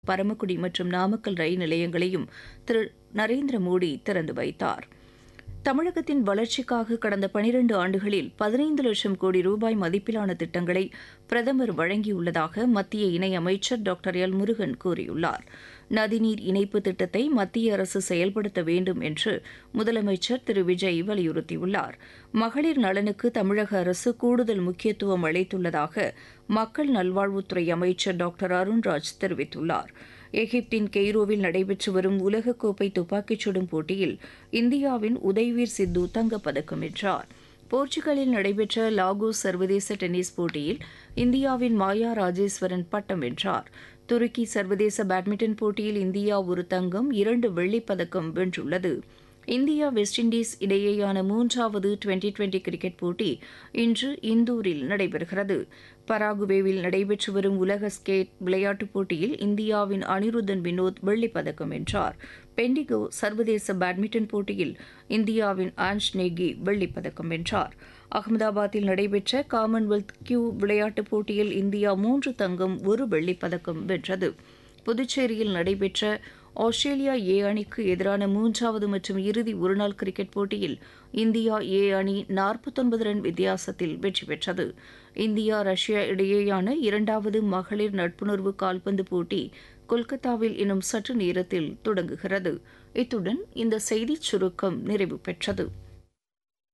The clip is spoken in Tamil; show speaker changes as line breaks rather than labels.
பரமக்குடி மற்றும் நாமக்கல் ரயில் நிலையங்களையும் திரு நரேந்திர மோடி திறந்து வைத்தார் தமிழகத்தின் வளர்ச்சிக்காக கடந்த பனிரண்டு ஆண்டுகளில் பதினைந்து லட்சம் கோடி ரூபாய் மதிப்பிலான திட்டங்களை பிரதமர் வழங்கியுள்ளதாக மத்திய இணையமைச்சர் டாக்டர் எல் முருகன் கூறியுள்ளார் நதிநீர் இணைப்பு திட்டத்தை மத்திய அரசு செயல்படுத்த வேண்டும் என்று முதலமைச்சர் திரு விஜய் வலியுறுத்தியுள்ளார் மகளிர் நலனுக்கு தமிழக அரசு கூடுதல் முக்கியத்துவம் அளித்துள்ளதாக மக்கள் நல்வாழ்வுத்துறை அமைச்சர் டாக்டர் அருண்ராஜ் தெரிவித்துள்ளார் எகிப்தின் கெய்ரோவில் நடைபெற்று வரும் உலகக்கோப்பை துப்பாக்கிச் சுடும் போட்டியில் இந்தியாவின் உதய்வீர் சித்து தங்கப்பதக்கம் வென்றார் போர்ச்சுகலில் நடைபெற்ற லாகோஸ் சர்வதேச டென்னிஸ் போட்டியில் இந்தியாவின் மாயா ராஜேஸ்வரன் பட்டம் வென்றார் துருக்கி சர்வதேச பேட்மிண்டன் போட்டியில் இந்தியா ஒரு தங்கம் இரண்டு வெள்ளிப் பதக்கம் வென்றுள்ளது இந்தியா வெஸ்ட் இண்டீஸ் இடையேயான மூன்றாவது டுவெண்டி டுவெண்டி கிரிக்கெட் போட்டி இன்று இந்தூரில் நடைபெறுகிறது பராகுவேவில் நடைபெற்று வரும் உலக ஸ்கேட் விளையாட்டுப் போட்டியில் இந்தியாவின் அனிருத்தன் வினோத் வெள்ளிப் பதக்கம் வென்றார் பெண்டிகோ சர்வதேச பேட்மிண்டன் போட்டியில் இந்தியாவின் ஆன்ஷ் நேகி வெள்ளிப் பதக்கம் வென்றார் அகமதாபாத்தில் நடைபெற்ற காமன்வெல்த் கியூ விளையாட்டுப் போட்டியில் இந்தியா மூன்று தங்கம் ஒரு வெள்ளிப் பதக்கம் வென்றது புதுச்சேரியில் நடைபெற்ற ஆஸ்திரேலியா ஏ அணிக்கு எதிரான மூன்றாவது மற்றும் இறுதி ஒருநாள் கிரிக்கெட் போட்டியில் இந்தியா ஏ அணி நாற்பத்தொன்பது ரன் வித்தியாசத்தில் வெற்றி பெற்றது இந்தியா ரஷ்யா இடையேயான இரண்டாவது மகளிர் நட்புணர்வு கால்பந்து போட்டி கொல்கத்தாவில் இன்னும் சற்று நேரத்தில் தொடங்குகிறது இத்துடன் இந்த செய்திச் சுருக்கம் நிறைவு பெற்றது